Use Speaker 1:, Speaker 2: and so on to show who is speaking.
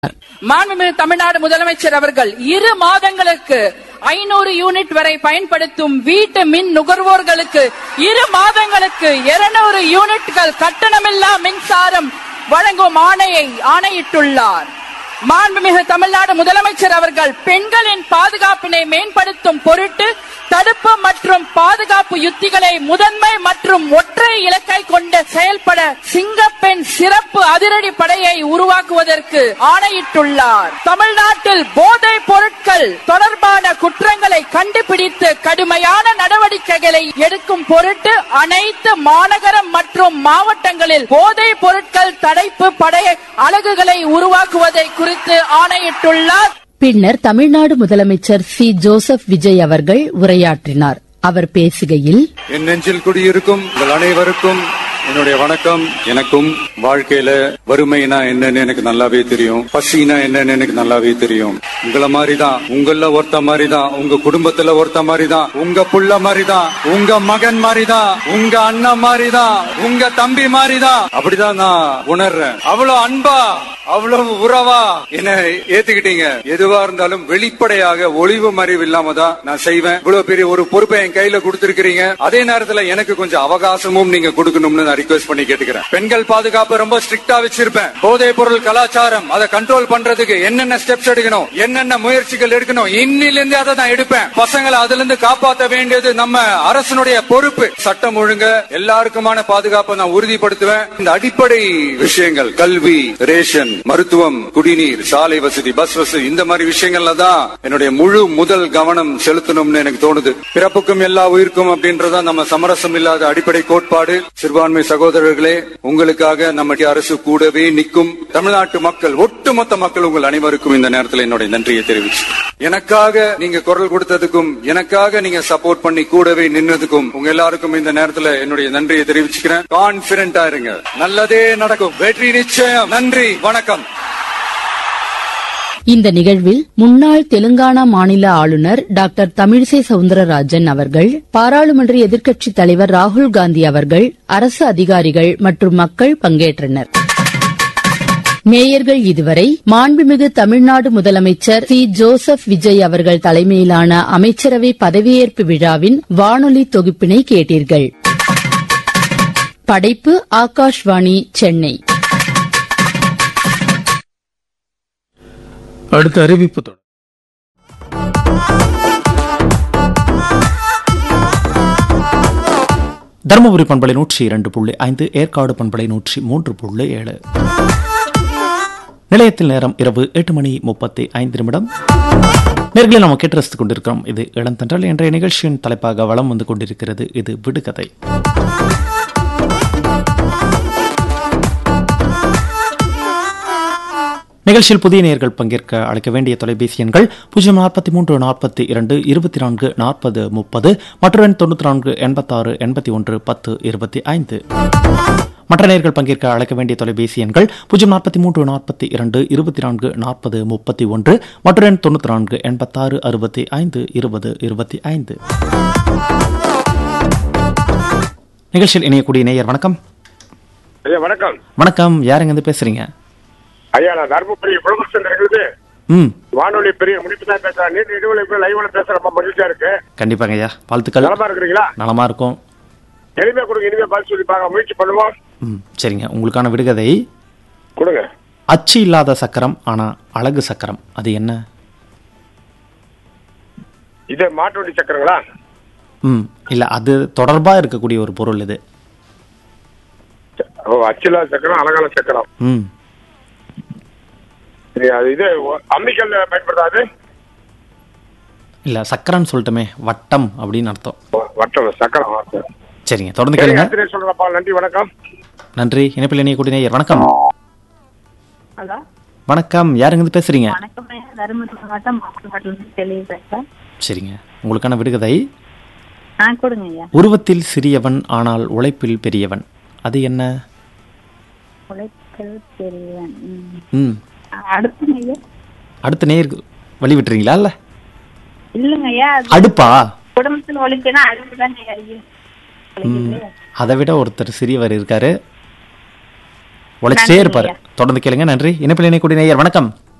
Speaker 1: மாண்புமிகு தமிழ்நாடு முதலமைச்சர் அவர்கள் இரு மாதங்களுக்கு ஐநூறு யூனிட் வரை பயன்படுத்தும் வீட்டு மின் நுகர்வோர்களுக்கு இரு மாதங்களுக்கு 200 யூனிட்கள் கட்டணமில்லா மின்சாரம் வழங்கும் ஆணையை ஆணையிட்டுள்ளார் மாண்புமிகு தமிழ்நாடு முதலமைச்சர் அவர்கள் பெண்களின் பாதுகாப்பினை மேம்படுத்தும் பொருட்டு தடுப்பு மற்றும் பாதுகாப்பு யுத்திகளை முதன்மை மற்றும் ஒற்றை இலக்கை கொண்டு செயல்பட சிங்கப்பெண் சிறப்பு அதிரடி படையை உருவாக்குவதற்கு ஆணையிட்டுள்ளார் தமிழ்நாட்டில் போதைப் பொருட்கள் தொடர்பான குற்றங்களை கண்டுபிடித்து கடுமையான நடவடிக்கைகளை எடுக்கும் பொருட்டு அனைத்து மாநகரம் மற்றும் மாவட்டங்களில் போதைப் பொருட்கள் தடைப்பு படை அலகுகளை உருவாக்குவதை குறித்து ஆணையிட்டுள்ளார்
Speaker 2: பின்னர் தமிழ்நாடு முதலமைச்சர் சி ஜோசப் விஜய் அவர்கள் உரையாற்றினார் அவர் பேசுகையில்
Speaker 3: என் நெஞ்சில் குடியிருக்கும் உங்கள் அனைவருக்கும் என்னுடைய வணக்கம் எனக்கும் வாழ்க்கையில வறுமைனா என்னன்னு எனக்கு நல்லாவே தெரியும் பசினா என்னன்னு எனக்கு நல்லாவே தெரியும் உங்கள மாதிரிதான் உங்கள ஒருத்த மாதிரிதான் உங்க குடும்பத்துல ஒருத்த மாதிரிதான் உங்க புள்ள மாதிரிதான் உங்க மகன் மாதிரிதான் உங்க அண்ணன் மாதிரிதான் உங்க தம்பி மாதிரிதான் அப்படிதான் நான் உணர்றேன் அவ்வளவு அன்பா அவ்வளவு உறவா என்ன ஏத்துக்கிட்டீங்க எதுவா இருந்தாலும் வெளிப்படையாக ஒளிவு மறைவு இல்லாம தான் நான் செய்வேன் இவ்வளவு பெரிய ஒரு பொறுப்பை என் கையில கொடுத்திருக்கிறீங்க அதே நேரத்துல எனக்கு கொஞ்சம் அவகாசமும் நீங்க கொடுக்கணும்னு நான் ரிக்வெஸ்ட் பண்ணி கேட்டுக்கிறேன் பெண்கள் பாதுகாப்பு ரொம்ப ஸ்ட்ரிக்டா வச்சிருப்பேன் போதைப் பொருள் கலாச்சாரம் அதை கண்ட்ரோல் பண்றதுக்கு என்னென்ன ஸ்டெப்ஸ் எடுக்கணும் என்னென்ன முயற்சிகள் எடுக்கணும் இன்னிலிருந்து அதை நான் எடுப்பேன் பசங்களை அதுல இருந்து காப்பாற்ற வேண்டியது நம்ம அரசனுடைய பொறுப்பு சட்டம் ஒழுங்க எல்லாருக்குமான பாதுகாப்பை நான் உறுதிப்படுத்துவேன் இந்த அடிப்படை விஷயங்கள் கல்வி ரேஷன் மருத்துவம் குடிநீர் சாலை வசதி பஸ் வசதி இந்த மாதிரி விஷயங்கள்ல தான் என்னுடைய முழு முதல் கவனம் செலுத்தணும்னு எனக்கு தோணுது பிறப்புக்கும் எல்லா உயிருக்கும் அப்படின்றதா நம்ம சமரசம் இல்லாத அடிப்படை கோட்பாடு சிறுபான்மை சகோதரர்களே உங்களுக்காக நம்ம அரசு கூடவே நிற்கும் தமிழ்நாட்டு மக்கள் ஒட்டுமொத்த மக்கள் உங்கள் அனைவருக்கும் இந்த நேரத்தில் என்னுடைய நன்றியை தெரிவிச்சு எனக்காக நீங்க குரல் கொடுத்ததுக்கும் எனக்காக நீங்க சப்போர்ட் பண்ணி கூடவே நின்னதுக்கும் உங்க எல்லாருக்கும் இந்த நேரத்தில் என்னுடைய நன்றியை தெரிவிச்சுக்கிறேன் கான்பிடண்டா இருங்க நல்லதே நடக்கும் வெற்றி நிச்சயம் நன்றி வணக்கம்
Speaker 2: இந்த நிகழ்வில் முன்னாள் தெலுங்கானா மாநில ஆளுநர் டாக்டர் தமிழிசை சவுந்தரராஜன் அவர்கள் பாராளுமன்ற எதிர்க்கட்சித் தலைவர் ராகுல் காந்தி அவர்கள் அரசு அதிகாரிகள் மற்றும் மக்கள் பங்கேற்றனர் மேயர்கள் இதுவரை மாண்புமிகு தமிழ்நாடு முதலமைச்சர் சி ஜோசப் விஜய் அவர்கள் தலைமையிலான அமைச்சரவை பதவியேற்பு விழாவின் வானொலி தொகுப்பினை கேட்டீர்கள் படைப்பு ஆகாஷ்வாணி சென்னை
Speaker 4: அடுத்த அறிவிப்பு தொடர் தருமபுரி பண்பலை நூற்றி இரண்டு புள்ளி ஐந்து ஏற்காடு பண்பலை நூற்றி மூன்று புள்ளி ஏழு நிலையத்தில் நேரம் இரவு எட்டு மணி முப்பத்தி ஐந்து நிமிடம் நேர்களை நாம் கேட்டு ரசித்துக் கொண்டிருக்கிறோம் இது இளந்தன்றல் என்ற நிகழ்ச்சியின் தலைப்பாக வளம் வந்து கொண்டிருக்கிறது இது விடுகதை நிகழ்ச்சியில் புதிய நேயர்கள் பங்கேற்க அழைக்க வேண்டிய தொலைபேசி எண்கள் பூஜ்ஜியம் நாற்பத்தி மூன்று நாற்பத்தி இரண்டு இருபத்தி நான்கு நாற்பது முப்பது மற்றொரு எண் தொண்ணூற்றி நான்கு எண்பத்தாறு எண்பத்தி ஒன்று பத்து இருபத்தி ஐந்து மற்ற நேயர்கள் பங்கேற்க அழைக்க வேண்டிய தொலைபேசி எண்கள் பூஜ்ஜியம் நாற்பத்தி மூன்று நாற்பத்தி இரண்டு இருபத்தி நான்கு நாற்பது முப்பத்தி ஒன்று மற்றொரு எண் தொண்ணூற்றி நான்கு எண்பத்தாறு அறுபத்தி ஐந்து இருபது இருபத்தி ஐந்து நிகழ்ச்சியில் இணையக்கூடிய நேயர் வணக்கம்
Speaker 5: ஐயா வணக்கம்
Speaker 4: வணக்கம் யாருங்க இருந்து பேசுறீங்க
Speaker 5: ஐயா நான் தர்மபுரி பிரபுசன் இருக்குது
Speaker 4: ம்
Speaker 5: வானொலி பெரிய முடிப்பு தான் பேசுறேன் நீண்ட இடைவெளி போய் லைவ்ல பேசுற ரொம்ப மகிழ்ச்சியா இருக்கு
Speaker 4: கண்டிப்பாங்க ஐயா வாழ்த்துக்கள்
Speaker 5: நலமா இருக்கிறீங்களா
Speaker 4: நலமா இருக்கும்
Speaker 5: எளிமையா கொடுங்க இனிமே பதில் சொல்லி பார்க்க முயற்சி பண்ணுவோம்
Speaker 4: ம் சரிங்க உங்களுக்கான விடுகதை
Speaker 5: கொடுங்க
Speaker 4: அச்சு இல்லாத சக்கரம் ஆனா அழகு சக்கரம் அது என்ன
Speaker 5: இது மாட்டு வண்டி சக்கரங்களா
Speaker 4: ம் இல்ல அது தொடர்பா இருக்கக்கூடிய ஒரு பொருள் இது
Speaker 5: ஓ அச்சிலா சக்கரம் அழகான சக்கரம்
Speaker 4: ம்
Speaker 5: சரி அது இது ஒ- அம்மிக்கல்ல பயன்படுத்தாது
Speaker 4: இல்ல சக்கரம்னு சொல்லட்டுமே வட்டம் அப்படின்னு அர்த்தம்
Speaker 5: ஓ, வட்டம் சக்கரம் வார்த்தை.
Speaker 4: சரிங்க தொடர்ந்து
Speaker 5: சரி
Speaker 4: கேளுங்க
Speaker 5: ஆசிரியர் சொல்றப்பா நன்றி வணக்கம்
Speaker 4: நன்றி இணைப்பில் இணையக்கூடிய நேயர் வணக்கம்
Speaker 6: ஹலோ
Speaker 4: வணக்கம் யாருங்க இருந்து பேசுறீங்க
Speaker 6: வணக்கம் ஐயா. தருமபுரி மாவட்டம் மாசுபாட்டிலிருந்து தெளிவு பேசுறேன்
Speaker 4: சரிங்க உங்களுக்கான விடுகதை
Speaker 6: ஆ கொடுங்க ஐயா
Speaker 4: உருவத்தில் சிறியவன் ஆனால் உழைப்பில் பெரியவன் அது என்ன
Speaker 6: உழைத்தல் பெரியவன் ம்.
Speaker 4: ம்
Speaker 6: அடுப்புங்க ஐயா
Speaker 4: அடுத்த நேயர் வழி விட்டுறீங்களா இல்ல
Speaker 6: இல்லைங்க ஐயா அது
Speaker 4: அடுப்பா
Speaker 6: குடும்பத்துல ஒழிச்சுன்னா அடுப்பு தான் ஐயா
Speaker 4: ம், அதை விட ஒருத்தர் சிறியவர் இருக்காரு உழைச்சிட்டே
Speaker 6: நன்றி
Speaker 4: இருப்பாரு
Speaker 6: ஐயா.
Speaker 4: தொடர்ந்து கேளுங்க நன்றி இணைப்பில் இணையக்கூடிய நேயர் வணக்கம்